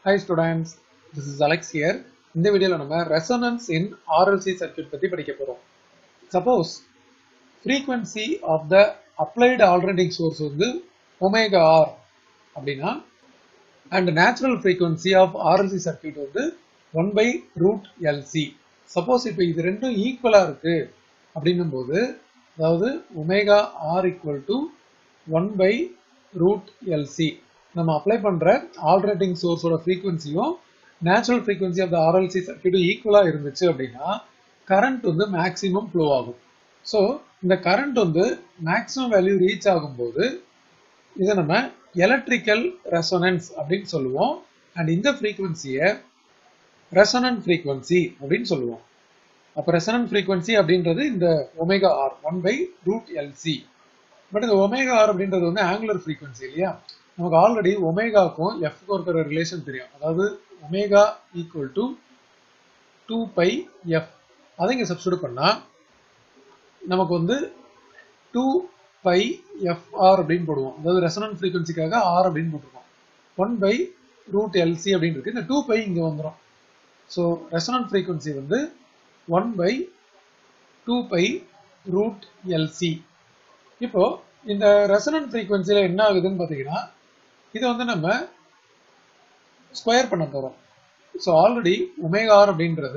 hi students this is Alex here இந்த வீடியோவில் நம்ம ரெசனன்ஸ் இன் ஆர்எல்சி சர்க்யூட் பற்றி படிக்க போகிறோம் suppose frequency of the applied alternating source வந்து ஒமேகா ஆர் அப்படின்னா and natural frequency of RLC circuit வந்து one by root LC suppose இப்போ இது ரெண்டும் ஈக்குவலாக இருக்கு அப்படின்னும் போது அதாவது omega R equal to one by root LC நம்ம அப்ளை பண்ற ஆல்டர்னேட்டிங் சோர்ஸோட ஃப்ரீக்வன்சியும் natural frequency of the RLC சர்க்யூட்டும் ஈக்குவலாக இருந்துச்சு அப்படின்னா கரண்ட் வந்து மேக்ஸிமம் ஃப்ளோ ஆகும் ஸோ இந்த கரண்ட் வந்து மேக்ஸிமம் வேல்யூ ரீச் ஆகும்போது இதை நம்ம எலக்ட்ரிக்கல் ரெசோனன்ஸ் அப்படின்னு சொல்லுவோம் அண்ட் இந்த ஃப்ரீக்வன்சியை ரெசனன்ட் ஃப்ரீக்வன்சி அப்படின்னு சொல்லுவோம் அப்போ ரெசனன்ட் ஃப்ரீக்வன்சி அப்படின்றது இந்த omega R one by root LC but இந்த ஒமேகா ஆர் அப்படின்றது வந்து ஆங்குலர் ஃப்ரீக்வன்சி இல்லையா நமக்கு ஆல்ரெடி ஒமேகாக்கும் எஃப்க்கும் இருக்கிற ரிலேஷன் தெரியும் அதாவது omega equal to two pi F அதை இங்கே சப்ஸ்டியூட் பண்ணால் நமக்கு வந்து டூ பை எஃப்ஆர் அப்படின்னு போடுவோம் அதாவது ரெசனன்ட் ஃப்ரீக்வன்சிக்காக ஆர் அப்படின்னு போட்டிருக்கோம் ஒன் பை ரூட் எல்சி அப்படின்னு இருக்கு இந்த டூ பை இங்கே வந்துடும் ஸோ ரெசனன்ட் ஃப்ரீக்வன்சி வந்து one by two pi root LC இப்போ இந்த ரெசனன்ட் ஃப்ரீக்வன்சியில் என்ன ஆகுதுன்னு பார்த்தீங்கன்னா இதை வந்து நம்ம ஸ்கொயர் பண்ண போகிறோம் ஸோ ஆல்ரெடி ஒமேகார் அப்படின்றது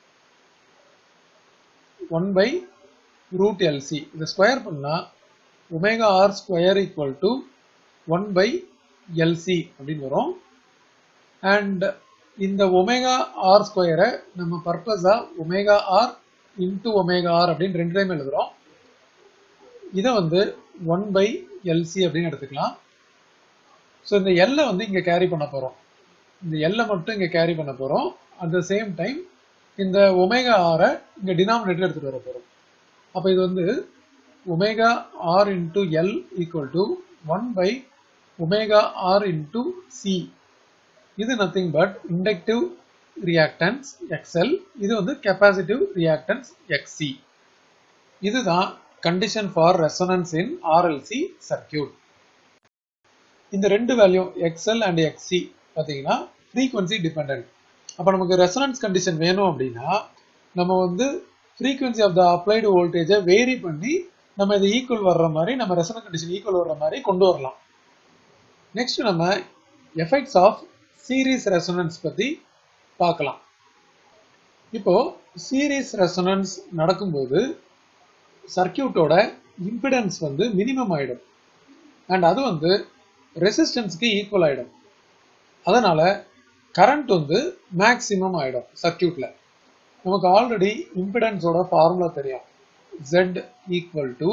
ஒன் பை ரூட் எல்சி இதை ஸ்கொயர் பண்ணால் omega R square equal to one by LC அப்படின்னு வரும் அண்ட் இந்த ஒமேகா ஆர் ஸ்கொயரை நம்ம பர்பஸாக omega R into omega R அப்படின்னு ரெண்டு டைம் எழுதுகிறோம் இதை வந்து ஒன் பை எல்சி அப்படின்னு எடுத்துக்கலாம் ஸோ இந்த எல்லை வந்து இங்கே கேரி பண்ண போகிறோம் இந்த எல்லை மட்டும் இங்கே கேரி பண்ண போகிறோம் அட் த சேம் டைம் இந்த ஒமேகா ஆரை இங்கே டினாமினேட்டர் எடுத்துகிட்டு வர போகிறோம் அப்போ இது வந்து omega R into L equal to one by omega R into C இது nothing but inductive reactance XL இது வந்து கெப்பாசிட்டிவ் ரியாக்டன்ஸ் எக்ஸி இதுதான் condition for resonance in RLC circuit இந்த ரெண்டு வேல்யூ எக்ஸ்எல் அண்ட் எக்ஸி பார்த்தீங்கன்னா ஃப்ரீக்வன்சி டிபெண்ட் அப்போ நமக்கு resonance condition வேணும் அப்படின்னா நம்ம வந்து ஃப்ரீக்வன்சி ஆஃப் த அப்ளைடு வோல்டேஜை வேரி பண்ணி நம்ம இது ஈக்குவல் வர்ற மாதிரி நம்ம ரெசனன்ஸ் கண்டிஷன் ஈக்குவல் வர்ற மாதிரி கொண்டு வரலாம் நெக்ஸ்ட் நம்ம எஃபெக்ட்ஸ் ஆஃப் சீரீஸ் ரெசனன்ஸ் பற்றி பார்க்கலாம் இப்போ சீரீஸ் ரெசனன்ஸ் நடக்கும்போது சர்க்கியூட்டோட இம்பிடன்ஸ் வந்து மினிமம் ஆயிடும் அண்ட் அது வந்து ரெசிஸ்டன்ஸ்க்கு ஈக்குவல் ஆயிடும் அதனால கரண்ட் வந்து மேக்சிமம் ஆயிடும் சர்க்கியூட்ல நமக்கு ஆல்ரெடி இம்பிடன்ஸோட ஃபார்முலா தெரியும் Z equal to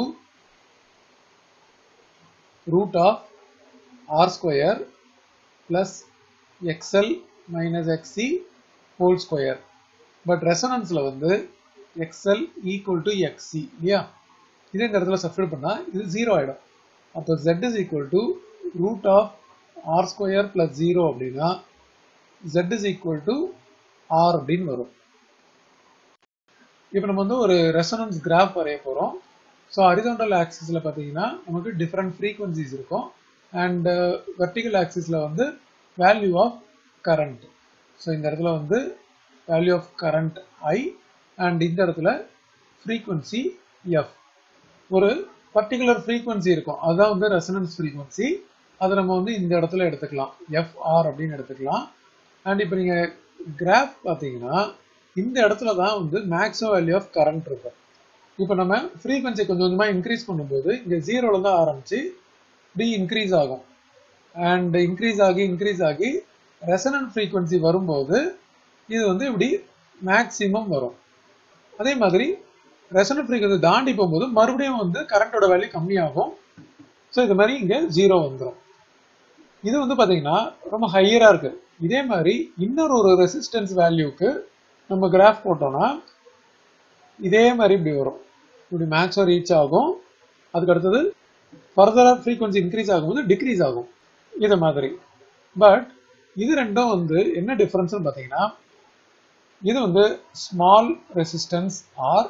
root of R square plus XL minus XC whole square but ரெசனன்ஸில் வந்து எக்ஸ்எல் ஈக்குவல் டு எக்ஸி இல்லையா இதே இந்த இடத்துல சப்ஸ்டியூட் பண்ணால் இது ஜீரோ ஆகிடும் அப்போ Z is equal to root of R square plus zero அப்படின்னா Z is equal to R அப்படின்னு வரும் இப்போ நம்ம வந்து ஒரு ரெசனன்ஸ் கிராஃப் வரைய போகிறோம் ஸோ ஹரிசாண்டல் ஆக்சிஸில் பார்த்தீங்கன்னா நமக்கு டிஃப்ரெண்ட் ஃப்ரீக்வன்சிஸ் இருக்கும் அண்ட் வெர்டிக்கல் ஆக்சிஸில் வந்து வேல்யூ ஆஃப் கரண்ட் ஸோ இந்த இடத்துல வந்து value of current I and இந்த இடத்துல ஃப்ரீக்வன்சி எஃப் ஒரு பர்டிகுலர் ஃப்ரீக்வன்சி இருக்கும் அதுதான் வந்து ரெசனன்ஸ் ஃப்ரீக்வன்சி அதை நம்ம வந்து இந்த இடத்துல எடுத்துக்கலாம் எஃப்ஆர் அப்படின்னு எடுத்துக்கலாம் அண்ட் இப்போ நீங்கள் கிராஃப் பார்த்தீங்கன்னா இந்த இடத்துல தான் வந்து மேக்ஸிமம் வேல்யூ ஆஃப் கரண்ட் இருக்கும் இப்போ நம்ம ஃப்ரீக்வன்சி கொஞ்சம் கொஞ்சமாக இன்க்ரீஸ் பண்ணும்போது இங்கே ஜீரோவில் தான் ஆரம்பிச்சு இப்படி இன்க்ரீஸ் ஆகும் அண்ட் இன்க்ரீஸ் ஆகி இன்க்ரீஸ் ஆகி ரெசனன்ட் ஃப்ரீக்வன்சி வரும்போது இது வந்து இப்படி மேக்ஸிமம் வரும் அதே மாதிரி ரெசனன்ட் ஃப்ரீக்வன்சி தாண்டி போகும்போது மறுபடியும் வந்து கரண்டோட வேல்யூ கம்மியாகும் ஸோ இது மாதிரி இங்கே ஜீரோ வந்துடும் இது வந்து பார்த்தீங்கன்னா ரொம்ப ஹையராக இருக்கு இதே மாதிரி இன்னொரு ஒரு ரெசிஸ்டன்ஸ் வேல்யூக்கு நம்ம கிராஃப் போட்டோம்னா இதே மாதிரி இப்படி வரும் இப்படி மேக்ஸும் ரீச் ஆகும் அதுக்கு அடுத்தது ஃபர்தராக ஃப்ரீக்வன்சி இன்க்ரீஸ் ஆகும்போது டிக்ரீஸ் ஆகும் இது மாதிரி பட் இது ரெண்டும் வந்து என்ன டிஃப்ரென்ஸ்னு பார்த்தீங்கன்னா இது வந்து ஸ்மால் ரெசிஸ்டன்ஸ் ஆர்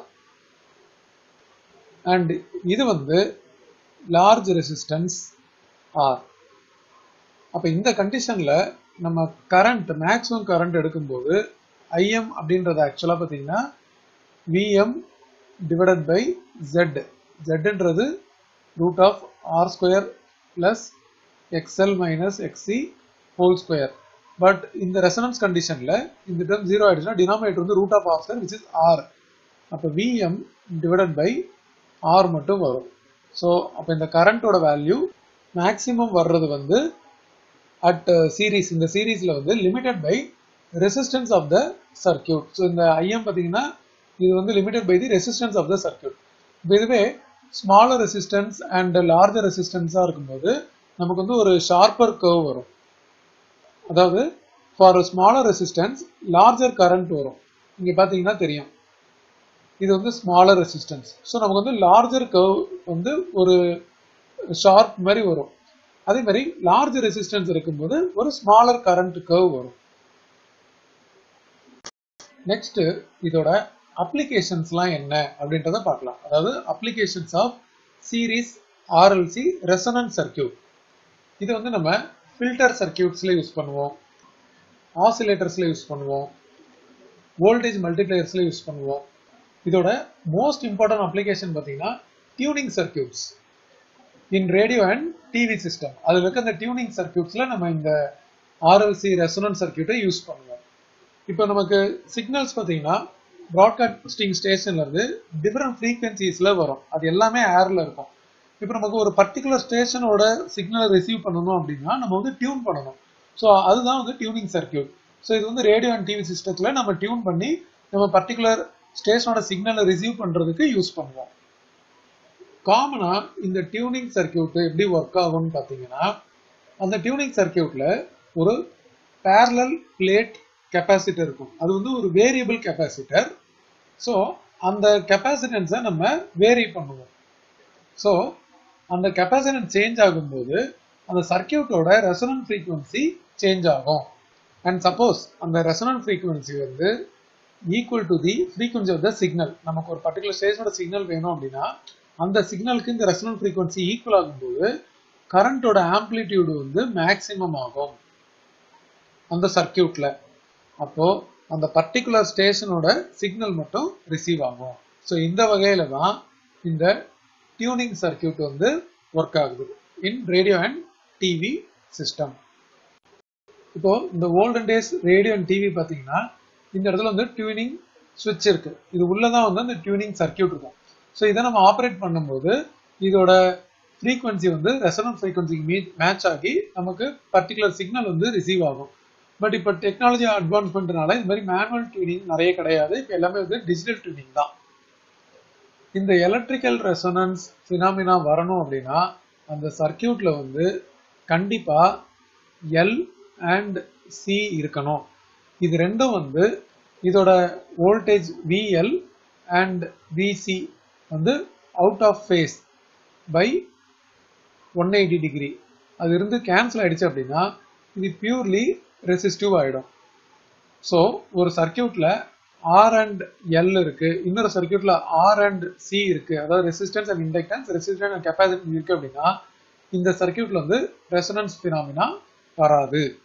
அண்ட் இது வந்து லார்ஜ் ரெசிஸ்டன்ஸ் ஆர் அப்போ இந்த கண்டிஷனில் நம்ம கரண்ட் மேக்ஸிமம் கரண்ட் எடுக்கும்போது ஐஎம் அப்படின்றது ஆக்சுவலாக பார்த்தீங்கன்னா விஎம் டிவைடட் பை ஜெட் ஜெட்ன்றது root of R square plus XL minus XC whole square but இந்த ரெசனன்ஸ் கண்டிஷனில் இந்த டேர்ம் ஜீரோ ஆயிடுச்சுன்னா டினாமினேட்டர் வந்து root of R square which is R அப்போ விஎம் டிவைடட் பை ஆர் மட்டும் வரும் ஸோ அப்போ இந்த கரண்ட்டோட வேல்யூ மேக்ஸிமம் வர்றது வந்து அட் சீரீஸ் இந்த சீரீஸில் வந்து limited by resistance of the circuit so இந்த ஐஎம் பார்த்தீங்கன்னா இது வந்து limited by the resistance of the circuit இப்போ இதுவே ஸ்மாலர் ரெசிஸ்டன்ஸ் அண்ட் லார்ஜர் ரெசிஸ்டன்ஸாக இருக்கும்போது நமக்கு வந்து ஒரு ஷார்ப்பர் கர்வ் வரும் அதாவது for smaller resistance larger current வரும் இங்கே பார்த்தீங்கன்னா தெரியும் இது வந்து ஸ்மாலர் ரெசிஸ்டன்ஸ் ஸோ நமக்கு வந்து லார்ஜர் கர்வ் வந்து ஒரு ஷார்ப் மாதிரி வரும் அதே மாதிரி லார்ஜ் ரெசிஸ்டன்ஸ் இருக்கும்போது ஒரு ஸ்மாலர் கரண்ட் கர்வ் வரும் நெக்ஸ்ட் இதோட அப்ளிகேஷன்ஸ்லாம் என்ன அப்படின்றத பார்க்கலாம் அதாவது applications of series RLC resonance circuit இது வந்து நம்ம ஃபில்டர் சர்க்கியூட்ஸில் யூஸ் பண்ணுவோம் ஆசிலேட்டர்ஸில் யூஸ் பண்ணுவோம் வோல்டேஜ் மல்டிப்ளையர்ஸில் யூஸ் பண்ணுவோம் இதோட மோஸ்ட் இம்பார்ட்டன்ட் அப்ளிகேஷன் பார்த்தீங்கன்னா tuning circuits in radio and TV system அதில் இருக்க அந்த டியூனிங் சர்க்கியூட்ஸில் நம்ம இந்த ஆர்எல்சி ரெசனன்ஸ் சர்க்கியூட்டை யூஸ் பண்ணுவோம் இப்போ நமக்கு சிக்னல்ஸ் பார்த்தீங்கன்னா ப்ராட்காஸ்டிங் ஸ்டேஷன்லேருந்து டிஃப்ரெண்ட் ஃப்ரீக்வன்சிஸில் வரும் அது எல்லாமே ஏரில் இருக்கும் இப்போ நமக்கு ஒரு பர்டிகுலர் ஸ்டேஷனோட சிக்னலை ரிசீவ் பண்ணணும் அப்படின்னா நம்ம வந்து டியூன் பண்ணணும் ஸோ அதுதான் வந்து டியூனிங் சர்க்கியூட் ஸோ இது வந்து ரேடியோ அண்ட் டிவி சிஸ்டத்தில் நம்ம டியூன் பண்ணி நம்ம பர்டிகுலர் ஸ்டேஷனோட சிக்னலை ரிசீவ் பண்ணுறதுக்கு யூஸ் பண்ணுவோம் காமனாக இந்த டியூனிங் சர்க்கியூட் எப்படி ஒர்க் ஆகும்னு பார்த்தீங்கன்னா அந்த டியூனிங் சர்க்கியூட்டில் ஒரு பேரலல் பிளேட் கெப்பாசிட்டர் இருக்கும் அது வந்து ஒரு வேரியபிள் கெப்பாசிட்டர் ஸோ அந்த கெப்பாசிட்டன்ஸை நம்ம வேரி பண்ணுவோம் ஸோ அந்த கெப்பாசிட்டன்ஸ் சேஞ்ச் ஆகும்போது அந்த சர்க்கியூட்டோட ரெசனன்ட் ஃப்ரீக்குவன்சி சேஞ்ச் ஆகும் அண்ட் சப்போஸ் அந்த ரெசனன்ட் ஃப்ரீக்குவன்சி வந்து equal to the frequency of the signal நமக்கு ஒரு பர்டிகுலர் ஸ்டேஜோட சிக்னல் வேணும் அப்படின்னா அந்த சிக்னலுக்கு இந்த ரெசனன்ட் ஃப்ரீக்குவன்சி ஈக்குவல் ஆகும்போது கரண்டோட ஆம்ப்ளிடியூடு வந்து மேக்சிமம் ஆகும் அந்த சர்க்கியூட்ல அப்போ அந்த பர்டிகுலர் ஸ்டேஷனோட சிக்னல் மட்டும் ரிசீவ் ஆகும் ஸோ இந்த வகையில தான் இந்த டியூனிங் சர்க்கியூட் வந்து ஒர்க் ஆகுது in radio and TV system இப்போ இந்த olden days radio and TV பார்த்தீங்கன்னா இந்த இடத்துல வந்து டியூனிங் சுவிட்ச் இருக்கு இது உள்ளதான் வந்து அந்த டியூனிங் சர்க்கியூட் இருக்கும் ஸோ இதை நம்ம ஆப்ரேட் பண்ணும்போது இதோட ஃப்ரீக்வன்சி வந்து ரெசனன்ஸ் ஃப்ரீக்வன்சிக்கு மேட்ச் ஆகி நமக்கு பர்டிகுலர் சிக்னல் வந்து ரிசீவ் ஆகும் பட் இப்போ டெக்னாலஜி அட்வான்ஸ்மெண்ட்னால இந்த மாதிரி மேனுவல் டியூனிங் நிறைய கிடையாது இப்போ எல்லாமே வந்து டிஜிட்டல் டியூனிங் தான் இந்த எலக்ட்ரிக்கல் ரெசனன்ஸ் ஃபினாமினா வரணும் அப்படின்னா அந்த சர்க்கியூட்ல வந்து கண்டிப்பா எல் அண்ட் சி இருக்கணும் இது ரெண்டும் வந்து இதோட வோல்டேஜ் விஎல் அண்ட் விசி வந்து out of phase by one eighty degree அது இருந்து கேன்சல் ஆயிடுச்சு அப்படின்னா இது பியூர்லி ரெசிஸ்டிவ் ஆயிடும் ஸோ ஒரு சர்க்கியூட்ல ஆர் அண்ட் எல் இருக்கு இன்னொரு சர்க்கியூட்ல ஆர் அண்ட் சி இருக்கு அதாவது resistance and inductance resistance and capacity இருக்கு அப்படின்னா இந்த சர்க்கியூட்ல வந்து ரெசனன்ஸ் பினாமினா வராது